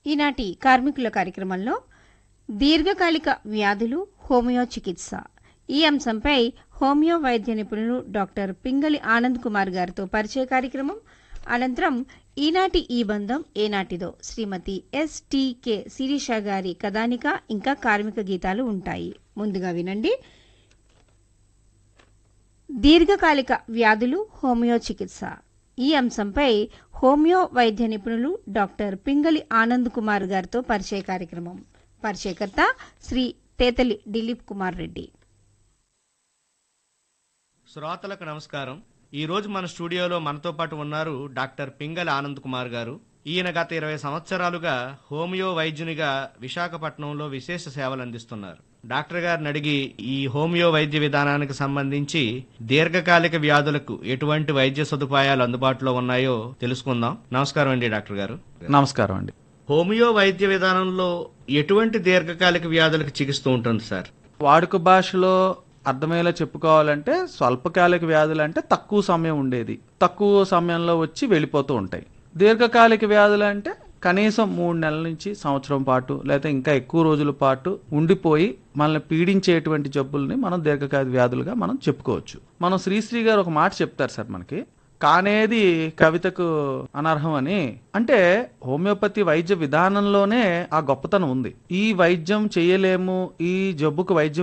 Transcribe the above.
ఈనాటి కార్మికుల కార్యక్రమంలో దీర్ఘకాలిక వ్యాధులు హోమియో చికిత్స ఈ అంశంపై హోమియో వైద్య నిపుణులు డాక్టర్ పింగళి ఆనంద్ కుమార్ గారితో పరిచయ కార్యక్రమం అనంతరం ఈనాటి ఈ బంధం ఏనాటిదో శ్రీమతి ఎస్టీకే శిరీష గారి కథానిక ఇంకా కార్మిక గీతాలు ఉంటాయి ముందుగా వినండి దీర్ఘకాలిక వ్యాధులు హోమియో చికిత్స ఈ అంశంపై హోమియో వైద్య నిపుణులు డాక్టర్ పింగళి ఆనంద్ కుమార్ గారితో పరిచయ కార్యక్రమం పరిచయకర్త శ్రీ తేతలి దిలీప్ కుమార్ రెడ్డి శ్రోతలకు నమస్కారం ఈ రోజు మన స్టూడియోలో మనతో పాటు ఉన్నారు డాక్టర్ పింగళ ఆనంద్ కుమార్ గారు ఈయన గత ఇరవై సంవత్సరాలుగా హోమియో వైద్యునిగా విశాఖపట్నంలో విశేష సేవలు అందిస్తున్నారు డాక్టర్ గారిని అడిగి ఈ హోమియో వైద్య విధానానికి సంబంధించి దీర్ఘకాలిక వ్యాధులకు ఎటువంటి వైద్య సదుపాయాలు అందుబాటులో ఉన్నాయో తెలుసుకుందాం నమస్కారం అండి డాక్టర్ గారు నమస్కారం అండి హోమియో వైద్య విధానంలో ఎటువంటి దీర్ఘకాలిక వ్యాధులకు చికిత్స ఉంటుంది సార్ వాడుక భాషలో అర్థమయ్యేలా చెప్పుకోవాలంటే స్వల్పకాలిక వ్యాధులు అంటే తక్కువ సమయం ఉండేది తక్కువ సమయంలో వచ్చి వెళ్ళిపోతూ ఉంటాయి దీర్ఘకాలిక వ్యాధులు అంటే కనీసం మూడు నెలల నుంచి సంవత్సరం పాటు లేదా ఇంకా ఎక్కువ రోజుల పాటు ఉండిపోయి మనల్ని పీడించేటువంటి జబ్బుల్ని మనం దీర్ఘకాలిక వ్యాధులుగా మనం చెప్పుకోవచ్చు మనం శ్రీశ్రీ గారు ఒక మాట చెప్తారు సార్ మనకి కానేది కవితకు అనర్హం అని అంటే హోమియోపతి వైద్య విధానంలోనే ఆ గొప్పతనం ఉంది ఈ వైద్యం చేయలేము ఈ జబ్బుకు వైద్యం